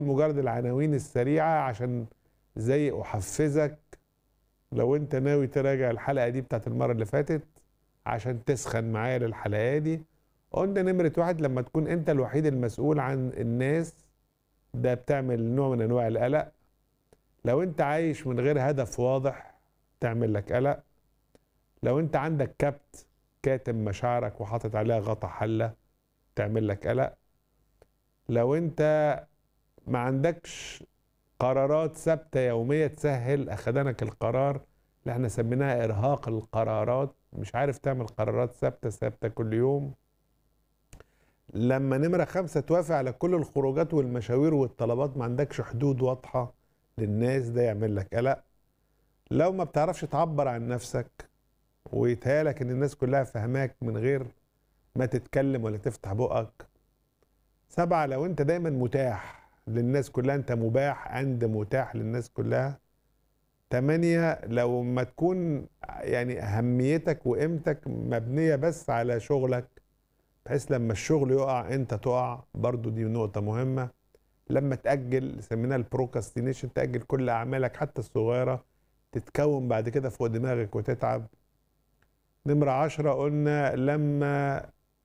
مجرد العناوين السريعة عشان زي أحفزك لو أنت ناوي تراجع الحلقة دي بتاعت المرة اللي فاتت عشان تسخن معايا للحلقة دي قلنا نمرة واحد لما تكون أنت الوحيد المسؤول عن الناس ده بتعمل نوع من أنواع القلق لو أنت عايش من غير هدف واضح تعمل لك قلق لو أنت عندك كبت كاتم مشاعرك وحاطط عليها غطا حلة تعمل لك قلق لو أنت ما عندكش قرارات ثابته يوميه تسهل اخدانك القرار اللي احنا سميناها ارهاق القرارات مش عارف تعمل قرارات ثابته ثابته كل يوم لما نمره خمسه توافق على كل الخروجات والمشاوير والطلبات ما عندكش حدود واضحه للناس ده يعمل لك قلق لو ما بتعرفش تعبر عن نفسك ويتهيالك ان الناس كلها فهماك من غير ما تتكلم ولا تفتح بقك سبعة لو انت دايما متاح للناس كلها انت مباح عند متاح للناس كلها تمانية لو ما تكون يعني أهميتك وقيمتك مبنية بس على شغلك بحيث لما الشغل يقع انت تقع برضو دي نقطة مهمة لما تأجل سميناها البروكاستينيشن تأجل كل أعمالك حتى الصغيرة تتكون بعد كده فوق دماغك وتتعب نمرة عشرة قلنا لما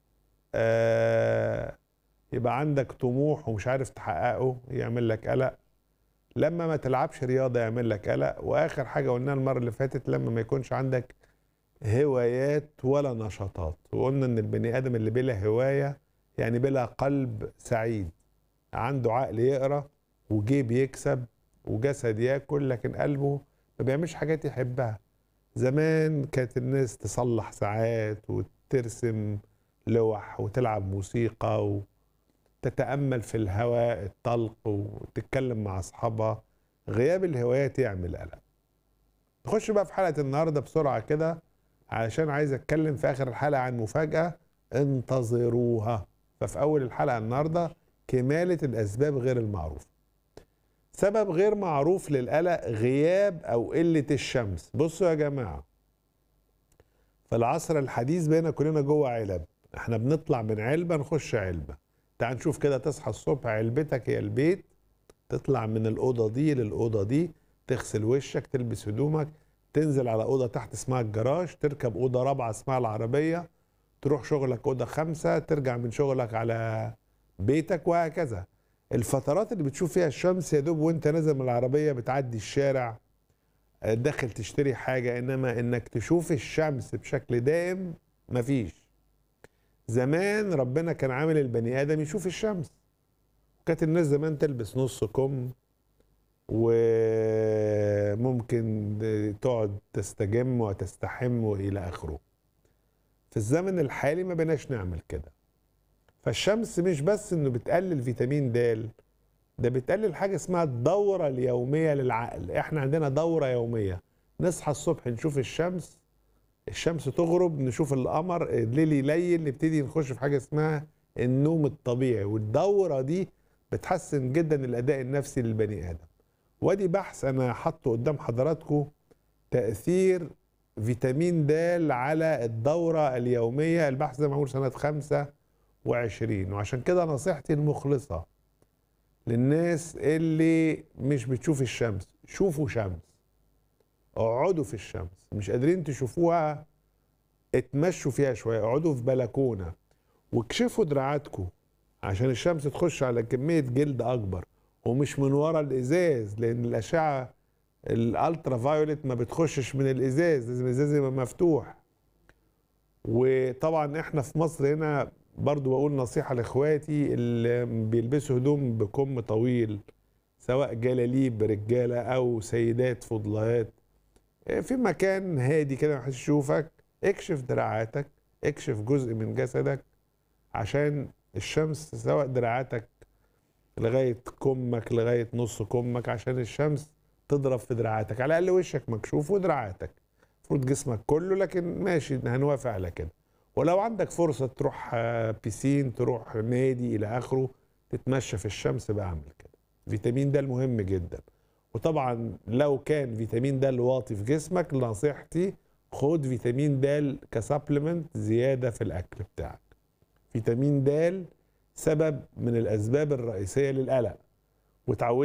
آه يبقى عندك طموح ومش عارف تحققه يعمل لك قلق لما ما تلعبش رياضه يعمل لك قلق واخر حاجه قلناها المره اللي فاتت لما ما يكونش عندك هوايات ولا نشاطات وقلنا ان البني ادم اللي بلا هوايه يعني بلا قلب سعيد عنده عقل يقرا وجيب يكسب وجسد ياكل لكن قلبه ما بيعملش حاجات يحبها زمان كانت الناس تصلح ساعات وترسم لوح وتلعب موسيقى و... تتأمل في الهواء الطلق وتتكلم مع أصحابها غياب الهوايات يعمل قلق نخش بقى في حلقة النهاردة بسرعة كده علشان عايز أتكلم في آخر الحلقة عن مفاجأة انتظروها ففي أول الحلقة النهاردة كمالة الأسباب غير المعروفة سبب غير معروف للقلق غياب أو قلة الشمس بصوا يا جماعة في العصر الحديث بقينا كلنا جوه علب احنا بنطلع من علبة نخش علبة تعال نشوف كده تصحى الصبح علبتك هي البيت تطلع من الأوضة دي للأوضة دي تغسل وشك تلبس هدومك تنزل على أوضة تحت اسمها الجراج تركب أوضة رابعة اسمها العربية تروح شغلك أوضة خمسة ترجع من شغلك على بيتك وهكذا الفترات اللي بتشوف فيها الشمس يا دوب وانت نازل من العربية بتعدي الشارع داخل تشتري حاجة إنما إنك تشوف الشمس بشكل دائم مفيش زمان ربنا كان عامل البني ادم يشوف الشمس كانت الناس زمان تلبس نص كم وممكن تقعد تستجم وتستحم والى اخره في الزمن الحالي ما بناش نعمل كده فالشمس مش بس انه بتقلل فيتامين د ده بتقلل حاجه اسمها الدوره اليوميه للعقل احنا عندنا دوره يوميه نصحى الصبح نشوف الشمس الشمس تغرب نشوف القمر الليل يليل نبتدي نخش في حاجه اسمها النوم الطبيعي والدوره دي بتحسن جدا الاداء النفسي للبني ادم وادي بحث انا حاطه قدام حضراتكم تاثير فيتامين د على الدوره اليوميه البحث ده معمول سنه 25 وعشان كده نصيحتي المخلصه للناس اللي مش بتشوف الشمس شوفوا شمس اقعدوا في الشمس مش قادرين تشوفوها اتمشوا فيها شويه اقعدوا في بلكونه واكشفوا دراعاتكم عشان الشمس تخش على كميه جلد اكبر ومش من ورا الازاز لان الاشعه الالترا فايوليت ما بتخشش من الازاز لازم الازاز يبقى مفتوح وطبعا احنا في مصر هنا برضو بقول نصيحه لاخواتي اللي بيلبسوا هدوم بكم طويل سواء جلاليب رجاله او سيدات فضلات في مكان هادي كده محدش يشوفك اكشف دراعاتك اكشف جزء من جسدك عشان الشمس سواء دراعاتك لغايه كمك لغايه نص كمك عشان الشمس تضرب في دراعاتك على الاقل وشك مكشوف ودراعاتك المفروض جسمك كله لكن ماشي هنوافق على كده ولو عندك فرصه تروح بيسين تروح نادي الى اخره تتمشى في الشمس بعمل كده فيتامين ده المهم جدا وطبعا لو كان فيتامين د واطي في جسمك نصيحتي خد فيتامين د كسبلمنت زياده في الاكل بتاعك فيتامين د سبب من الاسباب الرئيسيه للقلق وتعودت